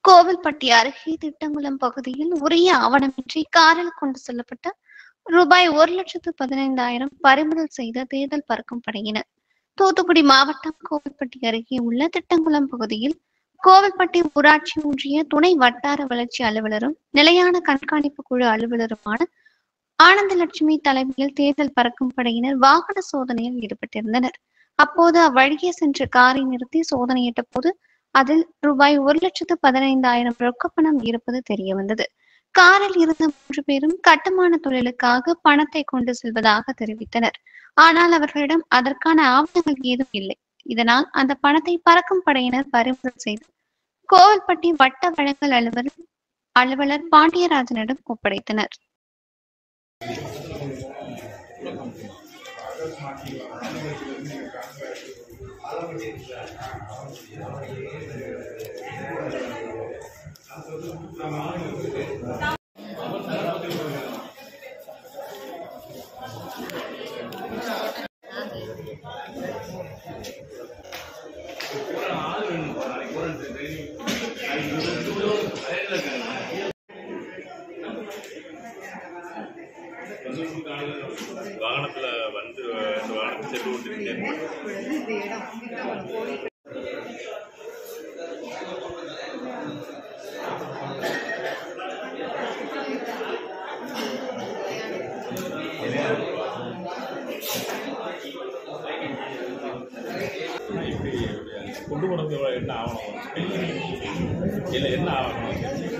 கோவில்பட்டி அருகே திட்டங்குளம் பகுதியில் உரிய ஆவணமின்றி காரில் கொண்டு செல்லப்பட்ட ரூபாய் ஒரு லட்சத்து பதினைந்தாயிரம் பறிமுதல் செய்த தேர்தல் பறக்கும் படையினர் தூத்துக்குடி மாவட்டம் கோவில்பட்டி அருகே உள்ள திட்டங்குளம் பகுதியில் கோவில்பட்டி ஊராட்சி ஒன்றிய துணை வட்டார வளர்ச்சி அலுவலரும் நிலையான கண்காணிப்பு குழு அலுவலருமான ஆனந்தலட்சுமி தலைமையில் தேர்தல் பறக்கும் படையினர் வாகன சோதனையில் ஈடுபட்டிருந்தனர் அப்போது அவ்வழியே சென்ற காரை நிறுத்தி சோதனையிட்ட போது அதில் ரூபாய் ஒரு லட்சத்து பதினைந்தாயிரம் ரொக்கப்பணம் இருப்பது தெரிய வந்தது காரில் இருந்த மூன்று பேரும் கட்டுமான தொழிலுக்காக பணத்தை கொண்டு செல்வதாக தெரிவித்தனர் ஆனால் அவர்களிடம் அதற்கான ஆவணங்கள் ஏதும் இல்லை இதனால் அந்த பணத்தை பறக்கும் படையினர் பறிமுதல் செய்து கோவில்பட்டி வட்ட வழங்கல் அலுவலர் அலுவலர் பாண்டியராஜனிடம் ஒப்படைத்தனர் வாகனத்துல வந்து இந்த வாகனத்தை சென்று கொண்டிருந்தேன் இப்படி கொண்டு போனது என்ன ஆகணும் இல்லை என்ன ஆகணும்